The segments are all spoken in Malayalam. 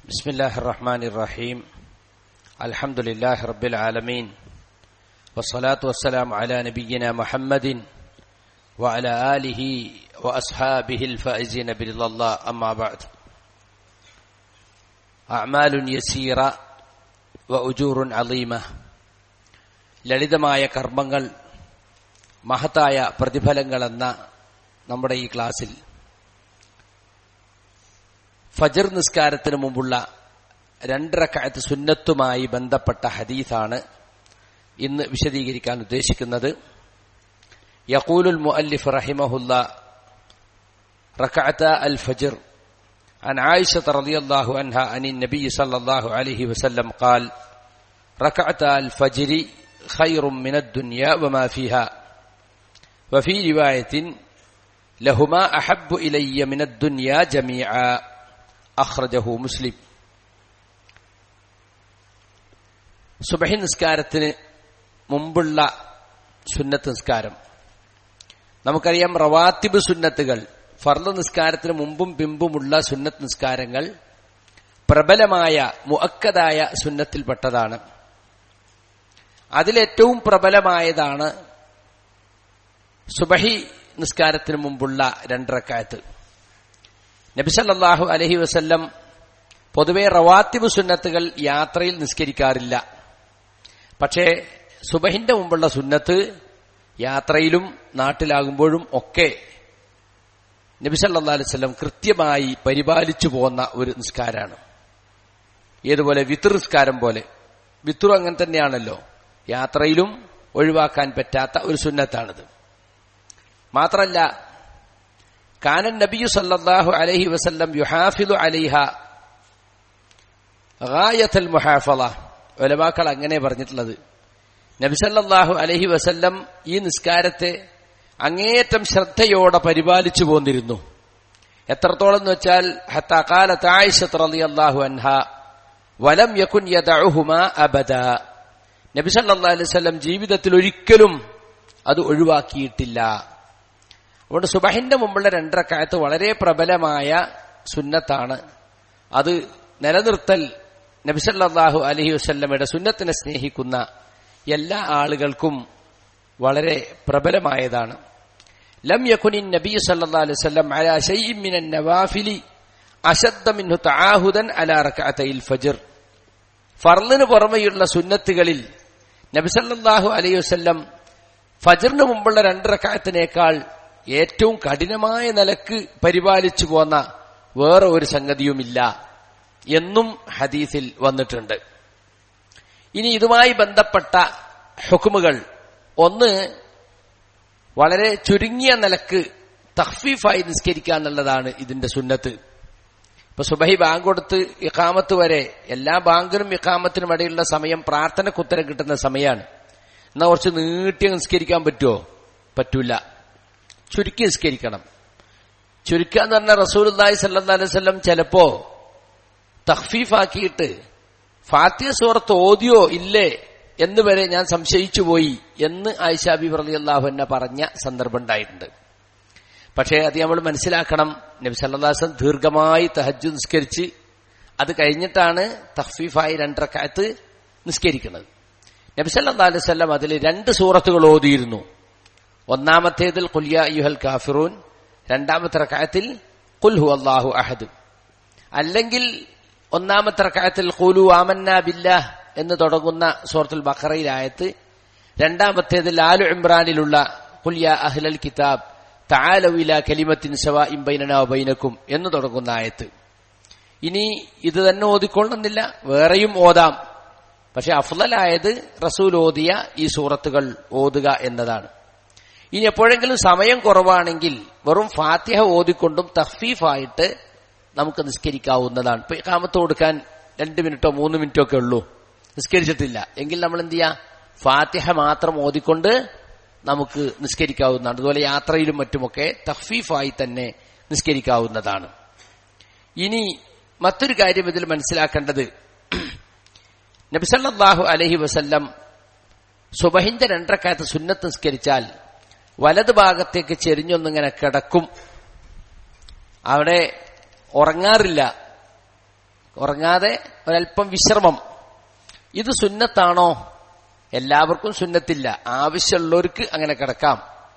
بسم الله الرحمن الرحيم الحمد لله رب العالمين والصلاة والسلام على نبينا محمد وعلى آله وأصحابه الفائزين برضا الله أما بعد أعمال يسيرة وأجور عظيمة ലളിതമായ കർമ്മങ്ങൾ മഹത്തായ പ്രതിഫലങ്ങളെന്ന നമ്മുടെ ഈ ക്ലാസ്സിൽ ഫജർ നിസ്കാരത്തിന് മുമ്പുള്ള രണ്ടരക്കാലത്ത് സുന്നത്തുമായി ബന്ധപ്പെട്ട ഹദീസാണ് ഇന്ന് വിശദീകരിക്കാൻ ഉദ്ദേശിക്കുന്നത് യഖൂലുൽ മുഅല്ലിഫ് റഹിമഹുല്ല ركعتا الفجر عن عائشة رضي الله عنها عن النبي صلى الله عليه وسلم قال ركعتا الفجر خير من الدنيا وما فيها وفي رواية لهما أحب إلي من الدنيا جميعا അഖ്റജഹു മുസ്ലിം സുബഹി നിസ്കാരത്തിന് മുമ്പുള്ള സുന്നത്ത് നിസ്കാരം നമുക്കറിയാം റവാത്തിബ് സുന്നത്തുകൾ ഫർദ് നിസ്കാരത്തിന് മുമ്പും പിമ്പുമുള്ള സുന്നത്ത് നിസ്കാരങ്ങൾ പ്രബലമായ മുഅക്കതായ സുന്നത്തിൽപ്പെട്ടതാണ് അതിലേറ്റവും പ്രബലമായതാണ് സുബഹി നിസ്കാരത്തിന് മുമ്പുള്ള രണ്ടരക്കായത്ത് നബിസല്ലാഹു അലഹി വസ്ല്ലം പൊതുവെ റവാത്തിബ് സുന്നത്തുകൾ യാത്രയിൽ നിസ്കരിക്കാറില്ല പക്ഷേ സുബഹിന്റെ മുമ്പുള്ള സുന്നത്ത് യാത്രയിലും നാട്ടിലാകുമ്പോഴും ഒക്കെ നബിസല്ലാ അലൈവല്ലം കൃത്യമായി പരിപാലിച്ചു പോന്ന ഒരു നിസ്കാരമാണ് ഏതുപോലെ വിത്തർ നിസ്കാരം പോലെ വിത്തുർ അങ്ങനെ തന്നെയാണല്ലോ യാത്രയിലും ഒഴിവാക്കാൻ പറ്റാത്ത ഒരു സുന്നത്താണിത് മാത്രല്ല كان النبي صلى الله عليه وسلم يحافظ عليها غاية المحافظة ഒലവാക്കൾ അങ്ങനെ പറഞ്ഞിട്ടുള്ളത് നബി സല്ലല്ലാഹു അലൈഹി വസല്ലം ഈ നിസ്കാരത്തെ അങ്ങേയറ്റം ശ്രദ്ധയോടെ പരിപാലിച്ചു പോന്നിരുന്നു എത്രത്തോളം എന്ന് വെച്ചാൽ ഹത്താകാലത്ത് ആയിഷത്ത് റളിയല്ലാഹു അൻഹ വലം യകുൻ യദഉഹുമ അബദ നബി സല്ലല്ലാഹു അലൈഹി വസല്ലം ജീവിതത്തിൽ ഒരിക്കലും അത് ഒഴിവാക്കിയിട്ടില്ല അതുകൊണ്ട് സുബഹിന്റെ മുമ്പുള്ള രണ്ടരക്കാലത്ത് വളരെ പ്രബലമായ സുന്നത്താണ് അത് നിലനിർത്തൽ നബിസല്ലാഹു അലഹി വസ്ല്ലമയുടെ സുന്നത്തിനെ സ്നേഹിക്കുന്ന എല്ലാ ആളുകൾക്കും വളരെ പ്രബലമായതാണ് ലം യകുനിൻ നബി സല്ലല്ലാഹു അലൈഹി വസല്ലം അലാ ശൈഇൻ മിനൻ നവാഫിലി അശദ്ദ മിൻഹു തആഹുദൻ അലാ റക്അതയിൽ ഫജ്ർ ഫർളിന് പുറമെയുള്ള സുന്നത്തുകളിൽ നബി സല്ലല്ലാഹു അലൈഹി വസല്ലം ഫജ്റിന് മുമ്പുള്ള രണ്ട് റക്അത്തിനേക്കാൾ ഏറ്റവും കഠിനമായ നിലക്ക് പരിപാലിച്ചു പോന്ന വേറെ ഒരു സംഗതിയുമില്ല എന്നും ഹദീസിൽ വന്നിട്ടുണ്ട് ഇനി ഇതുമായി ബന്ധപ്പെട്ട ഹുക്കുമുകൾ ഒന്ന് വളരെ ചുരുങ്ങിയ നിലക്ക് തഹ്ഫീഫായി നിസ്കരിക്കുക എന്നുള്ളതാണ് ഇതിന്റെ സുന്നത്ത് ഇപ്പൊ സുബഹി ബാങ്ക് കൊടുത്ത് ഇഖാമത്ത് വരെ എല്ലാ ബാങ്കിനും ഇഖാമത്തിനും ഇടയിലുള്ള സമയം പ്രാർത്ഥനയ്ക്ക് ഉത്തരം കിട്ടുന്ന സമയമാണ് എന്നാ കുറച്ച് നീട്ടി നിസ്കരിക്കാൻ പറ്റുമോ പറ്റൂല ചുരുക്കി നിസ്കരിക്കണം ചുരുക്കുക എന്ന് പറഞ്ഞാൽ റസൂലി സല്ലാ അലൈവല്ലം ചിലപ്പോ തഹ്ഫീഫാക്കിയിട്ട് ഫാത്തിയ സൂറത്ത് ഓതിയോ ഇല്ലേ എന്ന് വരെ ഞാൻ സംശയിച്ചു പോയി എന്ന് ആയിഷാബി പ്രതി അള്ളാഹു എന്നെ പറഞ്ഞ സന്ദർഭം ഉണ്ടായിട്ടുണ്ട് പക്ഷേ അത് നമ്മൾ മനസ്സിലാക്കണം നബി സല്ലാസം ദീർഘമായി തഹജു നിസ്കരിച്ച് അത് കഴിഞ്ഞിട്ടാണ് തഹ്ഫീഫായി രണ്ടരക്കാലത്ത് നിസ്കരിക്കുന്നത് നബി സല്ലാ അലൈവല്ലം അതിൽ രണ്ട് സൂറത്തുകൾ ഓതിയിരുന്നു ഒന്നാമത്തേതിൽ കുല്യ യുഹൽ കാഫിറൂൻ രണ്ടാമത്തെ റക്കായത്തിൽ കുൽഹു അള്ളാഹു അഹദ് അല്ലെങ്കിൽ ഒന്നാമത്തെ റക്കായത്തിൽ കുലു ആമന്ന ബില്ലാഹ് എന്ന് തുടങ്ങുന്ന സൂറത്തുൽ ബഖറയിലായത്ത് രണ്ടാമത്തേതിൽ ആലു ഇമ്രാനിലുള്ള കുല്യ അഹ്ലൽ കിതാബ് താലവില കലിമത്തിൻ സവ ഇംബൈനന ബൈനക്കും എന്ന് തുടങ്ങുന്ന ആയത്ത് ഇനി ഇത് തന്നെ ഓതിക്കൊള്ളുന്നില്ല വേറെയും ഓതാം പക്ഷെ അഫ്ലലായത് റസൂൽ ഓതിയ ഈ സൂറത്തുകൾ ഓതുക എന്നതാണ് ഇനി എപ്പോഴെങ്കിലും സമയം കുറവാണെങ്കിൽ വെറും ഫാത്തിഹ ഓതിക്കൊണ്ടും തഹ്ഫീഫായിട്ട് നമുക്ക് നിസ്കരിക്കാവുന്നതാണ് ഇപ്പൊ കാമത്ത് കൊടുക്കാൻ രണ്ട് മിനിറ്റോ മൂന്ന് മിനിറ്റോ ഒക്കെ ഉള്ളൂ നിസ്കരിച്ചിട്ടില്ല എങ്കിൽ നമ്മൾ എന്ത് ചെയ്യാ ഫാത്തിഹ മാത്രം ഓതിക്കൊണ്ട് നമുക്ക് നിസ്കരിക്കാവുന്നതാണ് അതുപോലെ യാത്രയിലും മറ്റുമൊക്കെ തഹ്ഫീഫായി തന്നെ നിസ്കരിക്കാവുന്നതാണ് ഇനി മറ്റൊരു കാര്യം ഇതിൽ മനസ്സിലാക്കേണ്ടത് നബിസല്ലാഹു അലഹി വസല്ലം സുബഹിന്റെ രണ്ടരക്കാലത്ത് സുന്നത്ത് നിസ്കരിച്ചാൽ വലത് ഭാഗത്തേക്ക് ചെരിഞ്ഞൊന്നിങ്ങനെ കിടക്കും അവിടെ ഉറങ്ങാറില്ല ഉറങ്ങാതെ ഒരല്പം വിശ്രമം ഇത് സുന്നത്താണോ എല്ലാവർക്കും സുന്നത്തില്ല ആവശ്യമുള്ളവർക്ക് അങ്ങനെ കിടക്കാം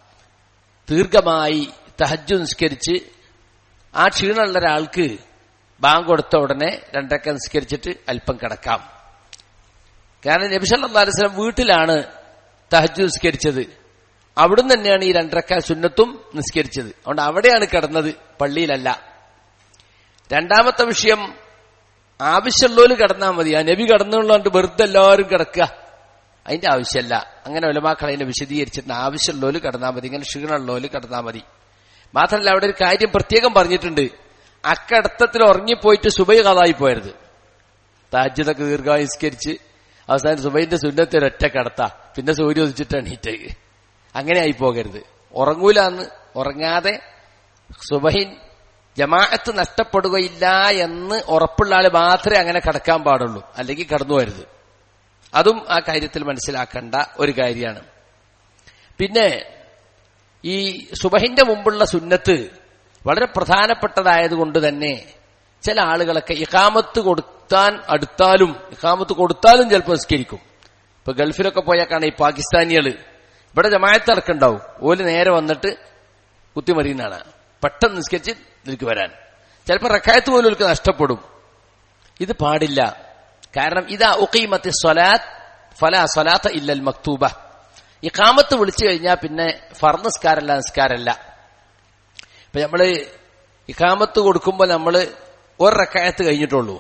ദീർഘമായി തഹജ്ജു നിസ്കരിച്ച് ആ ക്ഷീണമുള്ള ഒരാൾക്ക് ബാങ്ക് കൊടുത്ത ഉടനെ രണ്ടരക്ക നിസ്കരിച്ചിട്ട് അല്പം കിടക്കാം കാരണം നബിസല്ലാ അലിസ്ലാം വീട്ടിലാണ് തഹജ്ജു നിസ്കരിച്ചത് അവിടുന്ന് തന്നെയാണ് ഈ രണ്ടരക്ക സുന്നത്തും നിസ്കരിച്ചത് അതുകൊണ്ട് അവിടെയാണ് കിടന്നത് പള്ളിയിലല്ല രണ്ടാമത്തെ വിഷയം ആവശ്യമുള്ളവര് കിടന്നാൽ മതി ആ നബി കിടന്നുള്ളതുകൊണ്ട് വെറുതെ എല്ലാവരും കിടക്കുക അതിന്റെ ആവശ്യമല്ല അങ്ങനെ ഒലമാക്കൾ അതിനെ വിശദീകരിച്ചിട്ട് ആവശ്യമുള്ളവര് കിടന്നാൽ മതി ഇങ്ങനെ ക്ഷീണമുള്ളവര് കിടന്നാൽ മതി മാത്രമല്ല അവിടെ ഒരു കാര്യം പ്രത്യേകം പറഞ്ഞിട്ടുണ്ട് അക്കടത്തത്തിൽ ഉറങ്ങിപ്പോയിട്ട് സുബൈ കഥായി പോയരുത് താജ്യതൊക്കെ ദീർഘായുസ്കരിച്ച് അവസാനം സുബൈന്റെ സുന്നത്തിൽ ഒറ്റ കടത്ത പിന്നെ സൂര്യ ഉദിച്ചിട്ട് എണീറ്റേക്ക് അങ്ങനെ ആയി പോകരുത് ഉറങ്ങൂല എന്ന് ഉറങ്ങാതെ സുബഹിൻ ജമാഅത്ത് നഷ്ടപ്പെടുകയില്ല എന്ന് ഉറപ്പുള്ള ആള് മാത്രമേ അങ്ങനെ കടക്കാൻ പാടുള്ളൂ അല്ലെങ്കിൽ കടന്നു വരുത് അതും ആ കാര്യത്തിൽ മനസ്സിലാക്കേണ്ട ഒരു കാര്യമാണ് പിന്നെ ഈ സുബഹിന്റെ മുമ്പുള്ള സുന്നത്ത് വളരെ പ്രധാനപ്പെട്ടതായതുകൊണ്ട് തന്നെ ചില ആളുകളൊക്കെ ഇഖാമത്ത് കൊടുത്താൻ അടുത്താലും ഇഖാമത്ത് കൊടുത്താലും ചിലപ്പോൾ നിസ്കരിക്കും ഇപ്പൊ ഗൾഫിലൊക്കെ പോയാൽ കാണാം ഈ പാകിസ്ഥാനികള് ഇവിടെ ജമായത്ത് ഇറക്കുണ്ടാവും ഓല് നേരെ വന്നിട്ട് കുത്തിമറിയുന്നതാണ് പെട്ടെന്ന് നിസ്കരിച്ച് ഇതിലേക്ക് വരാൻ ചിലപ്പോൾ റക്കായത്ത് പോലും അവർക്ക് നഷ്ടപ്പെടും ഇത് പാടില്ല കാരണം ഇതാ ഉഖീമത്തി സ്വലാത്ത് ഫല സ്വലാത്ത ഇല്ലൽ മക്തൂബ ഈ കാമത്ത് വിളിച്ചു കഴിഞ്ഞാൽ പിന്നെ ഫർ നിസ്കാരല്ല നിസ്കാരല്ല ഇപ്പൊ നമ്മള് ഇഖാമത്ത് കൊടുക്കുമ്പോൾ നമ്മള് ഒരു റക്കായത്ത് കഴിഞ്ഞിട്ടുള്ളൂ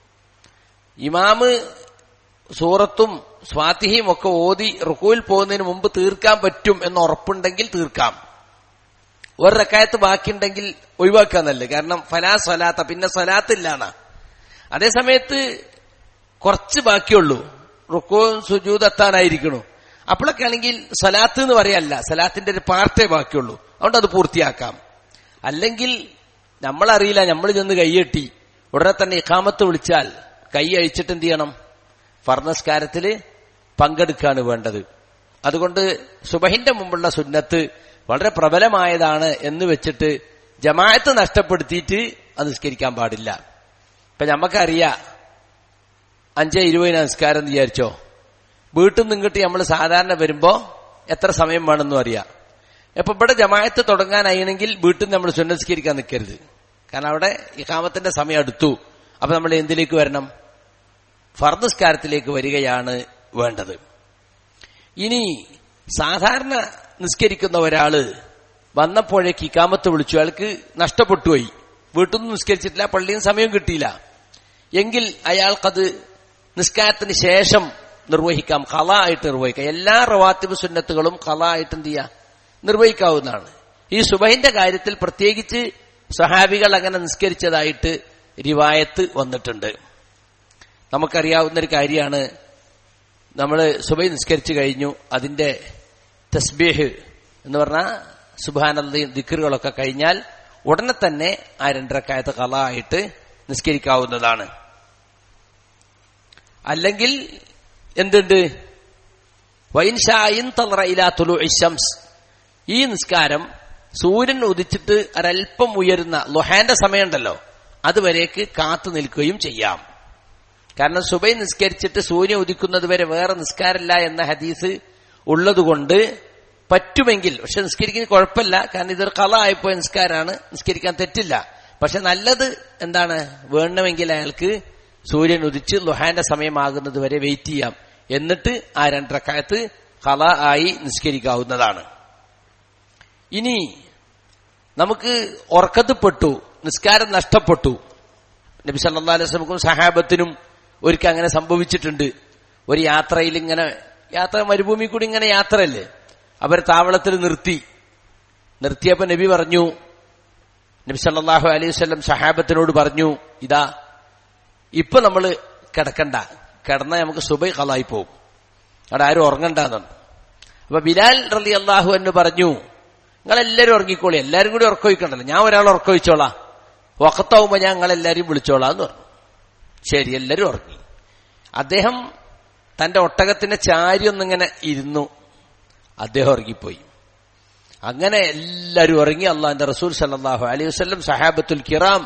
ഇമാമ് സൂറത്തും സ്വാതിഹിയും ഒക്കെ ഓതി റുക്കുവിൽ പോകുന്നതിന് മുമ്പ് തീർക്കാൻ പറ്റും എന്ന് ഉറപ്പുണ്ടെങ്കിൽ തീർക്കാം ഒരു റക്കായത്ത് ബാക്കിയുണ്ടെങ്കിൽ ഒഴിവാക്കാന്നല്ലേ കാരണം ഫലാ സ്വലാത്ത പിന്നെ സ്വലാത്തില്ലാണ് അതേസമയത്ത് കുറച്ച് ബാക്കിയുള്ളൂ റുക്കോവും സുജൂത് എത്താനായിരിക്കണു അപ്പോഴൊക്കെ ആണെങ്കിൽ സലാത്ത് എന്ന് പറയല്ല സലാത്തിന്റെ ഒരു പാർട്ടേ ബാക്കിയുള്ളൂ അതുകൊണ്ട് അത് പൂർത്തിയാക്കാം അല്ലെങ്കിൽ നമ്മളറിയില്ല നമ്മൾ ചെന്ന് കൈയെട്ടി ഉടനെ തന്നെ ഇഖാമത്ത് വിളിച്ചാൽ കൈ അഴിച്ചിട്ട് എന്ത് ചെയ്യണം ഫർണസ്കാരത്തിൽ പങ്കെടുക്കുകയാണ് വേണ്ടത് അതുകൊണ്ട് സുബഹിന്റെ മുമ്പുള്ള സുന്നത്ത് വളരെ പ്രബലമായതാണ് എന്ന് വെച്ചിട്ട് ജമാഅത്ത് നഷ്ടപ്പെടുത്തിയിട്ട് അത് നിസ്കരിക്കാൻ പാടില്ല ഇപ്പൊ നമുക്കറിയാം അഞ്ചേ ഇരുപതിന് നിസ്കാരം എന്ന് വിചാരിച്ചോ വീട്ടിൽ നിന്ന് ഇങ്ങോട്ട് നമ്മൾ സാധാരണ വരുമ്പോ എത്ര സമയം വേണമെന്നും അറിയാം അപ്പൊ ഇവിടെ ജമായത്ത് തുടങ്ങാനായിരുന്നെങ്കിൽ വീട്ടിൽ നിന്ന് നമ്മൾ സുന്നസ്കരിക്കാൻ നിൽക്കരുത് കാരണം അവിടെ ഇഖാമത്തിന്റെ സമയം അടുത്തു അപ്പൊ നമ്മൾ എന്തിലേക്ക് വരണം ഫർദസ്കാരത്തിലേക്ക് വരികയാണ് വേണ്ടത് ഇനി സാധാരണ നിസ്കരിക്കുന്ന ഒരാള് വന്നപ്പോഴേക്ക് ഇക്കാമത്ത് വിളിച്ചു അയാൾക്ക് നഷ്ടപ്പെട്ടുപോയി വീട്ടിൽ നിന്ന് നിസ്കരിച്ചിട്ടില്ല പള്ളിയിൽ നിന്ന് സമയം കിട്ടിയില്ല എങ്കിൽ അയാൾക്കത് നിസ്കാരത്തിന് ശേഷം നിർവഹിക്കാം കല ആയിട്ട് നിർവഹിക്കാം എല്ലാ റവാത്തിബ് സുന്നത്തുകളും കല ആയിട്ട് എന്ത് ചെയ്യാം നിർവഹിക്കാവുന്നതാണ് ഈ സുബഹിന്റെ കാര്യത്തിൽ പ്രത്യേകിച്ച് സഹാബികൾ അങ്ങനെ നിസ്കരിച്ചതായിട്ട് റിവായത്ത് വന്നിട്ടുണ്ട് നമുക്കറിയാവുന്ന ഒരു കാര്യമാണ് നമ്മൾ സുബൈ നിസ്കരിച്ചു കഴിഞ്ഞു അതിന്റെ തസ്ബീഹ് എന്ന് പറഞ്ഞാൽ സുബാനന്ദയും ദിക്കറുകളൊക്കെ കഴിഞ്ഞാൽ ഉടനെ തന്നെ ആ രണ്ടരക്കായത്ത് കല ആയിട്ട് നിസ്കരിക്കാവുന്നതാണ് അല്ലെങ്കിൽ എന്തുണ്ട് വൈൻഷായിൻ തളറയിലാത്തുലു ഇഷംസ് ഈ നിസ്കാരം സൂര്യൻ ഉദിച്ചിട്ട് ഒരൽപ്പം ഉയരുന്ന ലൊഹാന്റെ സമയമുണ്ടല്ലോ അതുവരേക്ക് കാത്തു നിൽക്കുകയും ചെയ്യാം കാരണം സുബൈ നിസ്കരിച്ചിട്ട് സൂര്യൻ ഉദിക്കുന്നത് വരെ വേറെ നിസ്കാരമില്ല എന്ന ഹദീസ് ഉള്ളതുകൊണ്ട് പറ്റുമെങ്കിൽ പക്ഷെ നിസ്കരിക്കുന്ന കുഴപ്പമില്ല കാരണം ഇതൊരു കള ആയിപ്പോയ നിസ്കാരമാണ് നിസ്കരിക്കാൻ തെറ്റില്ല പക്ഷെ നല്ലത് എന്താണ് വേണമെങ്കിൽ അയാൾക്ക് സൂര്യൻ ഉദിച്ച് ലുഹാന്റെ സമയമാകുന്നത് വരെ വെയിറ്റ് ചെയ്യാം എന്നിട്ട് ആ രണ്ടരക്കാലത്ത് കള ആയി നിസ്കരിക്കാവുന്നതാണ് ഇനി നമുക്ക് ഉറക്കത്തിൽപ്പെട്ടു നിസ്കാരം നഷ്ടപ്പെട്ടു നബി സല്ലാ അലൈഹി വസല്ലമക്കും സഹാബത്തിനും ഒരിക്കൽ അങ്ങനെ സംഭവിച്ചിട്ടുണ്ട് ഒരു യാത്രയിൽ ഇങ്ങനെ യാത്ര മരുഭൂമി കൂടി ഇങ്ങനെ യാത്രയല്ലേ അവർ താവളത്തിൽ നിർത്തി നിർത്തിയപ്പോ നബി പറഞ്ഞു നബി സല്ലാഹു അലൈഹി വസല്ലം സഹാബത്തിനോട് പറഞ്ഞു ഇതാ ഇപ്പൊ നമ്മൾ കിടക്കണ്ട കിടന്നാൽ നമുക്ക് സുബൈ കളായി പോകും അവിടെ ആരും ഉറങ്ങണ്ടെന്നാണ് അപ്പൊ ബിലാൽ റലി അള്ളാഹു എന്ന് പറഞ്ഞു നിങ്ങൾ എല്ലാവരും ഉറങ്ങിക്കോളി എല്ലാരും കൂടി ഉറക്കൊഴിക്കണ്ടല്ലോ ഞാൻ ഒരാൾ ഉറക്കൊഴിച്ചോളാം വക്കത്താവുമ്പോ ഞാൻ നിങ്ങളെല്ലാരും വിളിച്ചോളാം എന്ന് പറഞ്ഞു ശരി എല്ലാരും ഉറങ്ങി അദ്ദേഹം തന്റെ ഒട്ടകത്തിന്റെ ചാരി ഒന്നിങ്ങനെ ഇരുന്നു അദ്ദേഹം ഉറങ്ങിപ്പോയി അങ്ങനെ എല്ലാവരും ഉറങ്ങി അള്ളാന്റെ റസൂൽ സല്ലാഹു അലൈഹി വസ്ലം സഹാബത്തുൽ കിറാം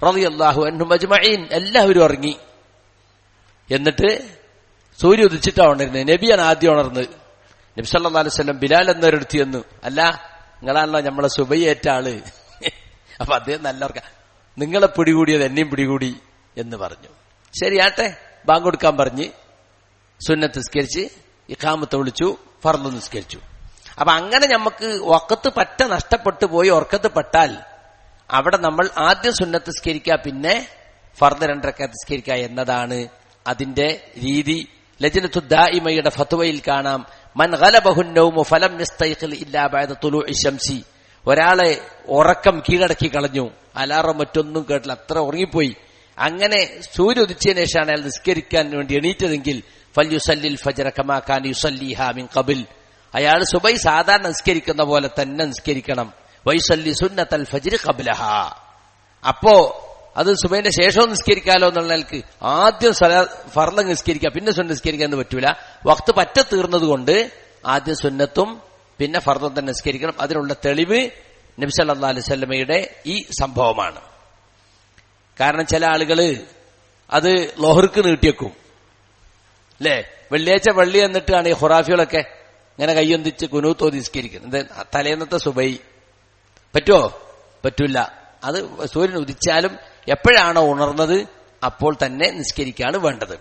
റളിയല്ലാഹു അൻഹും അജ്മഈൻ എല്ലാവരും ഉറങ്ങി എന്നിട്ട് സൂര്യ ഉദിച്ചിട്ടാ ഉണരുന്നത് നബിയാണ് ആദ്യം ഉണർന്നത് നബി സല്ലല്ലാഹു അലൈഹി വസല്ലം ബിലാൽ എന്നൊരിടത്ത് ചെന്നു അല്ല നിങ്ങളാണല്ലോ നമ്മളെ സുബൈയേറ്റ ആള് അപ്പൊ അദ്ദേഹം നല്ല ഉറക്ക നിങ്ങളെ പിടികൂടിയത് എന്നെയും പിടികൂടി എന്ന് പറഞ്ഞു ശരിയാട്ടെ ബാങ്ക് കൊടുക്കാൻ പറഞ്ഞ് സുന്നത്ത് നിസ്കരിച്ച് ഇഖാമത്ത് വിളിച്ചു ഫർദ് നിസ്കരിച്ചു അപ്പൊ അങ്ങനെ നമുക്ക് വക്കത്ത് പറ്റ നഷ്ടപ്പെട്ടു പോയി ഉറക്കത്ത് പെട്ടാൽ അവിടെ നമ്മൾ ആദ്യം സുന്നത്ത് നിസ്കരിക്കുക പിന്നെ ഫർദ് രണ്ടരക്ക നിസ്കരിക്കുക എന്നതാണ് അതിന്റെ രീതി ലജനത്തു ദായിമയുടെ ഫത്വയിൽ കാണാം മൻ ഗലബഹുന്നൗമു ഫലം യസ്തൈഖിൽ ഇല്ലാ ബഅദ തുലൂഇ ശംസി ഒരാളെ ഉറക്കം കീഴടക്കി കളഞ്ഞു അലാറം മറ്റൊന്നും കേട്ടില്ല അത്ര ഉറങ്ങിപ്പോയി അങ്ങനെ സൂര്യ ഉദിച്ചതിന് ശേഷമാണ് അയാൾ നിസ്കരിക്കാൻ വേണ്ടി എണീറ്റതെങ്കിൽ ഫല്യുസല്ലിൽ ഫജറ കമാ ഖാൻ യുസല്ലിഹ മിൻ ഖബിൽ അയാൾ സുബൈ സാധാരണ നിസ്കരിക്കുന്ന പോലെ തന്നെ നിസ്കരിക്കണം വൈസല്ലി സുന്നത്തൽ ഫജ്ർ ഖബ്ലഹ അപ്പോ അത് സുബൈന്റെ ശേഷവും നിസ്കരിക്കാലോ എന്നുള്ള നിലക്ക് ആദ്യം ഫർള നിസ്കരിക്കുക പിന്നെ സുന്ന നിസ്കരിക്കാൻ പറ്റൂല വക്ത് പറ്റ തീർന്നത് കൊണ്ട് ആദ്യം സുന്നത്തും പിന്നെ ഫർദും തന്നെ നിസ്കരിക്കണം അതിനുള്ള തെളിവ് നബി സല്ലല്ലാഹു അലൈഹി വസല്ലമയുടെ ഈ സംഭവമാണ് കാരണം ചില ആളുകള് അത് ലോഹർക്ക് നീട്ടിയേക്കും അല്ലേ വെള്ളിയാഴ്ച വെള്ളി എന്നിട്ടാണ് ഈ ഹുറാഫികളൊക്കെ ഇങ്ങനെ കയ്യൊന്തിച്ച് കുനൂത്തോതി നിസ്കരിക്കുന്നത് തലേന്നത്തെ സുബൈ പറ്റുമോ പറ്റൂല അത് സൂര്യൻ ഉദിച്ചാലും എപ്പോഴാണോ ഉണർന്നത് അപ്പോൾ തന്നെ നിസ്കരിക്കാണ് വേണ്ടത്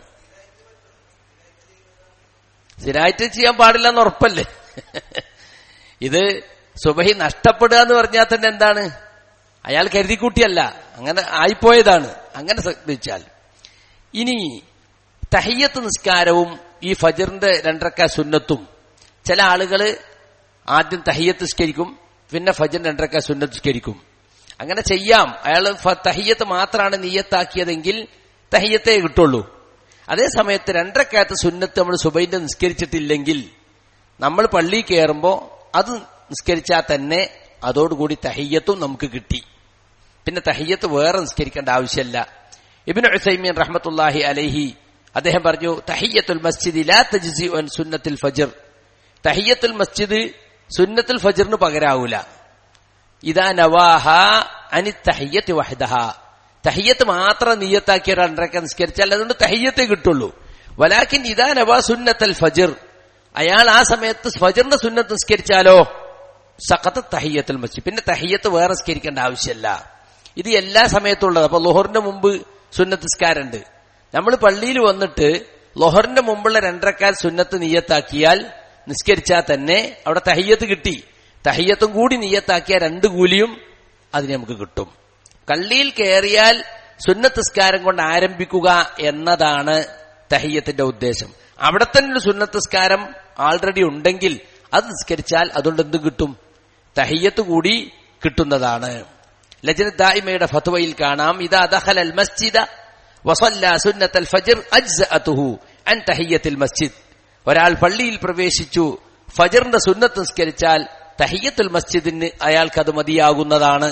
സ്ഥിരമായിട്ട് ചെയ്യാൻ പാടില്ല എന്ന് ഉറപ്പല്ലേ ഇത് സുബഹി നഷ്ടപ്പെടുക എന്ന് പറഞ്ഞാൽ തന്നെ എന്താണ് അയാൾ കരുതിക്കൂട്ടിയല്ല അങ്ങനെ ആയിപ്പോയതാണ് അങ്ങനെ ശ്രദ്ധിച്ചാൽ ഇനി തഹയ്യത്ത് നിസ്കാരവും ഈ ഫജറിന്റെ രണ്ടരക്ക സുന്നത്തും ചില ആളുകള് ആദ്യം തഹയ്യത്ത് നിസ്കരിക്കും പിന്നെ ഫജർ രണ്ടരക്ക സുന്നത്ത് നിസ്കരിക്കും അങ്ങനെ ചെയ്യാം അയാൾ തഹയ്യത്ത് മാത്രമാണ് നീയത്താക്കിയതെങ്കിൽ തഹയ്യത്തേ കിട്ടുള്ളൂ അതേ സമയത്ത് രണ്ടരക്കകത്ത് സുന്നത്ത് നമ്മൾ സുബൈന്റെ നിസ്കരിച്ചിട്ടില്ലെങ്കിൽ നമ്മൾ പള്ളി കയറുമ്പോൾ അത് നിസ്കരിച്ചാൽ തന്നെ അതോടുകൂടി തഹയ്യത്തും നമുക്ക് കിട്ടി പിന്നെ തഹയ്യത്ത് വേറെ നിസ്കരിക്കേണ്ട ആവശ്യമില്ല ഇബിൻ ഉസൈമീൻ റഹ്മത്തുല്ലാഹി അലൈഹി അദ്ദേഹം പറഞ്ഞു തഹയ്യത്തുൽ മസ്ജിദ് ലാ തജ്സി അൻ സുന്നത്തുൽ ഫജർ തഹയ്യത്തുൽ മസ്ജിദ് സുന്നത്തുൽ ഫജറിന് പകരാവൂല ഇതാ നവാഹ അനി തഹയ്യത്ത് വഹദഹ തഹയ്യത്ത് മാത്രം നീയത്താക്കിയ രണ്ടരക്ക നിസ്കരിച്ചാൽ അതുകൊണ്ട് തഹയ്യത്തെ കിട്ടുള്ളൂ വലാക്കിൻ ഇതാ നവാ സുന്നത്തൽ ഫജർ അയാൾ ആ സമയത്ത് ഫജറിന്റെ സുന്നത്ത് നിസ്കരിച്ചാലോ സഖത്ത് തഹയ്യത്തുൽ മസ്ജിദ് പിന്നെ തഹയ്യത്ത് വേറെ നിസ്കരിക്കേണ്ട ആവശ്യമില്ല ഇത് എല്ലാ സമയത്തും ഉള്ളത് അപ്പൊ ലോഹറിന്റെ മുമ്പ് സുന്നത്ത് നിസ്കാരമുണ്ട് നമ്മൾ പള്ളിയിൽ വന്നിട്ട് ലോഹറിന്റെ മുമ്പുള്ള രണ്ടരക്കാൽ സുന്നത്ത് നീയത്താക്കിയാൽ നിസ്കരിച്ചാൽ തന്നെ അവിടെ തഹയ്യത്ത് കിട്ടി തഹയ്യത്തും കൂടി നീയത്താക്കിയ രണ്ട് കൂലിയും അതിന് നമുക്ക് കിട്ടും കള്ളിയിൽ കയറിയാൽ സുന്നത്തിസ്കാരം കൊണ്ട് ആരംഭിക്കുക എന്നതാണ് തഹയ്യത്തിന്റെ ഉദ്ദേശം അവിടെ തന്നെ ഒരു സുന്നത്തിസ്കാരം ആൾറെഡി ഉണ്ടെങ്കിൽ അത് നിസ്കരിച്ചാൽ അതുകൊണ്ട് എന്തും കിട്ടും തഹയ്യത്ത് കൂടി കിട്ടുന്നതാണ് ലജന ദായിമയുടെ ഫത്വയിൽ കാണാം ഇതാ ദഹൽ അൽ മസ്ജിദ വസല്ല സുന്നത്തൽ ഫജർ അജ്സഅതുഹു അൻ തഹയ്യത്തിൽ മസ്ജിദ് ഒരാൾ പള്ളിയിൽ പ്രവേശിച്ചു ഫജറിന്റെ സുന്നത്ത് നിസ്കരിച്ചാൽ തഹയ്യത്തുൽ മസ്ജിദിന് അയാൾക്ക് അത് മതിയാകുന്നതാണ്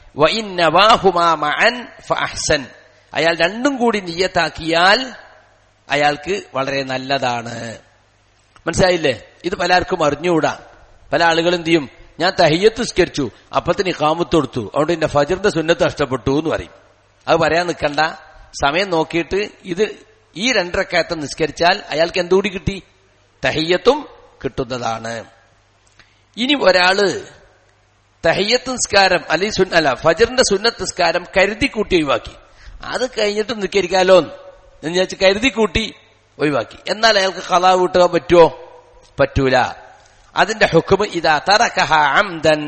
അഹ്സൻ അയാൾ രണ്ടും കൂടി നിയ്യത്താക്കിയാൽ അയാൾക്ക് വളരെ നല്ലതാണ് മനസ്സിലായില്ലേ ഇത് പലർക്കും അറിഞ്ഞുകൂടാ പല ആളുകളും എന്ത് ചെയ്യും ഞാൻ തഹയ്യത്ത് നിസ്കരിച്ചു അപ്പത്തിന് കാമത്ത് കൊടുത്തു അതുകൊണ്ട് എന്റെ ഫജറിന്റെ സുന്നത്ത് നഷ്ടപ്പെട്ടു എന്ന് പറയും അത് പറയാൻ നിൽക്കണ്ട സമയം നോക്കിയിട്ട് ഇത് ഈ രണ്ടരക്കയത്ത് നിസ്കരിച്ചാൽ അയാൾക്ക് എന്തുകൂടി കിട്ടി തഹയ്യത്തും കിട്ടുന്നതാണ് ഇനി ഒരാള് തഹയ്യത്ത് നിസ്കാരം അല്ലെങ്കിൽ സുന്ന അല്ല ഫജറിന്റെ സുന്നത്ത് നിസ്കാരം കരുതി കൂട്ടി ഒഴിവാക്കി അത് കഴിഞ്ഞിട്ട് നിസ്കരിക്കാലോ എന്ന് വിചാരിച്ച് കരുതി കൂട്ടി ഒഴിവാക്കി എന്നാൽ അയാൾക്ക് കലാ കൂട്ടുക പറ്റുമോ പറ്റൂല അതിന്റെ ഹുക്കും ഇതാ തറക്കഹ അംദൻ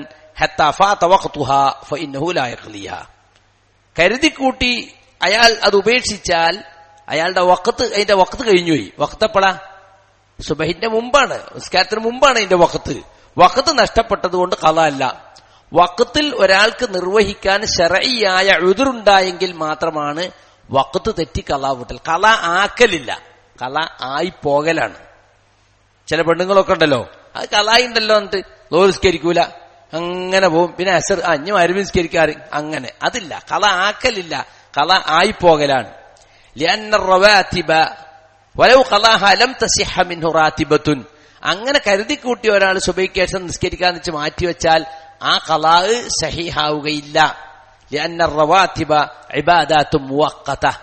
കരുതി കൂട്ടി അയാൾ അത് ഉപേക്ഷിച്ചാൽ അയാളുടെ വക്കത്ത് അതിന്റെ വക്കത്ത് കഴിഞ്ഞുപോയി വക്കത്തപ്പളാ സുബഹിന്റെ മുമ്പാണ് നിസ്കാരത്തിന് മുമ്പാണ് അതിന്റെ വക്കത്ത് വക്കത്ത് നഷ്ടപ്പെട്ടതുകൊണ്ട് കഥ അല്ല വക്കത്തിൽ ഒരാൾക്ക് നിർവഹിക്കാൻ ശരയായ എതിരുണ്ടായെങ്കിൽ മാത്രമാണ് വക്കത്ത് തെറ്റി കല വിട്ടൽ കല ആക്കലില്ല കല ആയിപ്പോകലാണ് ചില പെണ്ണുങ്ങളൊക്കെ ഉണ്ടല്ലോ അത് കലായിണ്ടല്ലോ എന്നിട്ട് ലോറിസ്കരിക്കൂല അങ്ങനെ പോവും പിന്നെ അസർ അഞ്ഞു അരുവിസ്കരിക്കാറ് അങ്ങനെ അതില്ല കല ആക്കലില്ല കല ആയിപ്പോകലാണ് വലവ് കലാഹ ലം തസിഹ മിൻഹു റാത്തിബത്തുൻ അങ്ങനെ കരുതി കൂട്ടി ഒരാൾ സുബൈക്കേഷൻ നിസ്കരിക്കാന്ന് വെച്ച് മാറ്റിവെച്ചാൽ ആ കലാഹ് സഹിഹാവുകയില്ല لأن الرواتب عبادات مؤقتة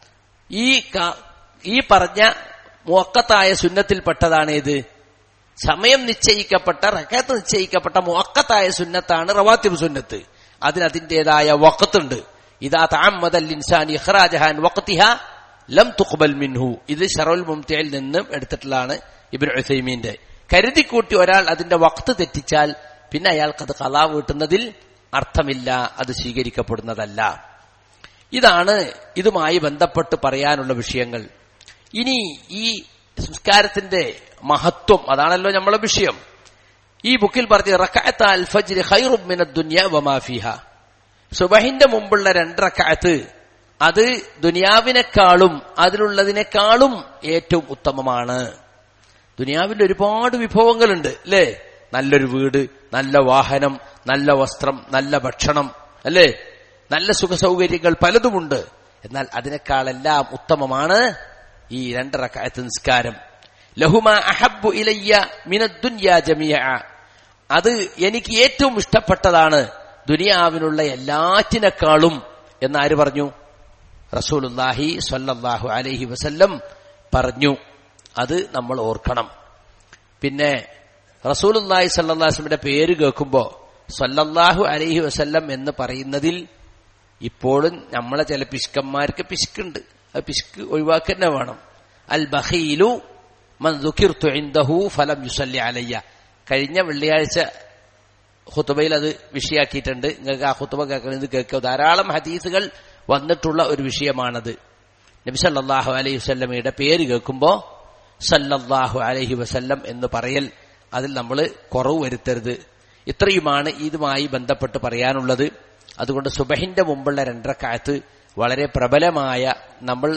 ഈ ക- ഈ പറഞ്ഞ മുവക്കത്തായ സുന്നത്തിൽപ്പെട്ടതാണ് ഇത് സമയം നിശ്ചയിക്കപ്പെട്ട റക്കത്ത് നിശ്ചയിക്കപ്പെട്ട മുവക്കത്തായ സുന്നത്താണ് റവാത്തിബ് സുന്നത്ത് അതിന് അതിന്റേതായ വക്കത്തുണ്ട് ഇതാ താമദൽ ഇൻസാൻ ഇഖ്റാജഹാൻ വഖത്തിഹ ലം തുഖ്ബൽ മിൻഹു ഇത് ഷറൽ മുംതിയിൽ നിന്നും എടുത്തിട്ടുള്ളതാണ് ഇബ്നു ഉസൈമീന്റെ കരുതിക്കൂട്ടി ഒരാൾ അതിന്റെ വക്ത് തെറ്റിച്ചാൽ പിന്നെ അയാൾക്ക് അത് കലാ വീട്ടുന്നതിൽ അർത്ഥമില്ല അത് സ്വീകരിക്കപ്പെടുന്നതല്ല ഇതാണ് ഇതുമായി ബന്ധപ്പെട്ട് പറയാനുള്ള വിഷയങ്ങൾ ഇനി ഈ സംസ്കാരത്തിന്റെ മഹത്വം അതാണല്ലോ നമ്മളെ വിഷയം ഈ ബുക്കിൽ പറഞ്ഞ റക്കായത്ത് അൽ ഫജ്ർ ഖൈറും മിന ദുനിയ വമാഫിഹ സുബഹിന്റെ മുമ്പുള്ള രണ്ട് റക്കായത്ത് അത് ദുനിയാവിനെക്കാളും അതിലുള്ളതിനേക്കാളും ഏറ്റവും ഉത്തമമാണ് ദുനിയാവിൽ ഒരുപാട് വിഭവങ്ങളുണ്ട് അല്ലേ നല്ലൊരു വീട് നല്ല വാഹനം നല്ല വസ്ത്രം നല്ല ഭക്ഷണം അല്ലേ നല്ല സുഖസൗകര്യങ്ങൾ പലതുമുണ്ട് എന്നാൽ അതിനേക്കാളെല്ലാം ഉത്തമമാണ് ഈ രണ്ടറക്കായത്ത് നിസ്കാരം ലഹുമ അഹബ്ബു ഇലയ്യ മിനദ്ദുന്യ ജമിയ അത് എനിക്ക് ഏറ്റവും ഇഷ്ടപ്പെട്ടതാണ് ദുനിയാവിനുള്ള എല്ലാറ്റിനേക്കാളും എന്നാര് പറഞ്ഞു റസൂലുല്ലാഹി സ്വല്ലല്ലാഹു അലൈഹി വസല്ലം പറഞ്ഞു അത് നമ്മൾ ഓർക്കണം പിന്നെ റസൂലുല്ലാഹി സല്ലാസ്ലമിന്റെ പേര് കേൾക്കുമ്പോ സല്ലല്ലാഹു അലൈഹി വസല്ലം എന്ന് പറയുന്നതിൽ ഇപ്പോഴും നമ്മളെ ചില പിശുക്കന്മാർക്ക് പിശുക്കുണ്ട് ആ പിശുക്ക് ഒഴിവാക്കുക തന്നെ വേണം അൽ ബഹീലു മൻ ദുഃഖിർത്തു ഇൻദഹു ഫലം യുസല്ലി അലയ്യ കഴിഞ്ഞ വെള്ളിയാഴ്ച ഹുത്തുബയിൽ അത് വിഷയാക്കിയിട്ടുണ്ട് നിങ്ങൾക്ക് ആ ഹുത്തുബ കേൾക്കുന്നത് കേൾക്കുക ധാരാളം ഹദീസുകൾ വന്നിട്ടുള്ള ഒരു വിഷയമാണത് നബി സല്ലല്ലാഹു അലൈഹി വസല്ലമയുടെ പേര് കേൾക്കുമ്പോ സല്ലല്ലാഹു അലൈഹി വസല്ലം എന്ന് പറയൽ അതിൽ നമ്മൾ കുറവ് വരുത്തരുത് ഇത്രയുമാണ് ഇതുമായി ബന്ധപ്പെട്ട് പറയാനുള്ളത് അതുകൊണ്ട് സുബഹിന്റെ മുമ്പുള്ള രണ്ടരക്കാലത്ത് വളരെ പ്രബലമായ നമ്മൾ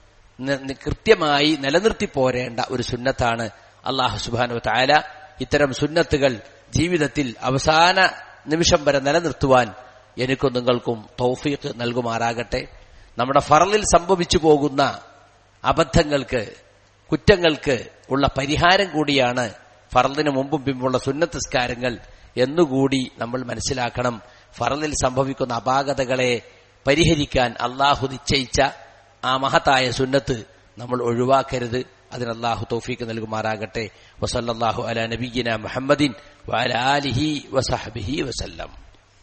ന- ന- കൃത്യമായി നിലനിർത്തി പോരേണ്ട ഒരു സുന്നത്താണ് അള്ളാഹു സുബാനു താല ഇത്തരം സുന്നത്തുകൾ ജീവിതത്തിൽ അവസാന നിമിഷം വരെ നിലനിർത്തുവാൻ എനിക്കും നിങ്ങൾക്കും തൗഫീഖ് നൽകുമാറാകട്ടെ നമ്മുടെ ഫറലിൽ സംഭവിച്ചു പോകുന്ന അബദ്ധങ്ങൾക്ക് കുറ്റങ്ങൾക്ക് ഉള്ള പരിഹാരം കൂടിയാണ് ഫറലിന് മുമ്പും പിമ്പുള്ള സുന്നത്തസ്കാരങ്ങൾ എന്നുകൂടി നമ്മൾ മനസ്സിലാക്കണം ഫറലിൽ സംഭവിക്കുന്ന അപാകതകളെ പരിഹരിക്കാൻ അള്ളാഹു നിശ്ചയിച്ച ആ മഹത്തായ സുന്നത്ത് നമ്മൾ ഒഴിവാക്കരുത് അതിന് അള്ളാഹു തൗഫീക്ക് നൽകുമാറാകട്ടെ വസല്ലാഹു അല നബീന മുഹമ്മദിൻ വഅല ആലിഹി വസഹബിഹി വസല്ലം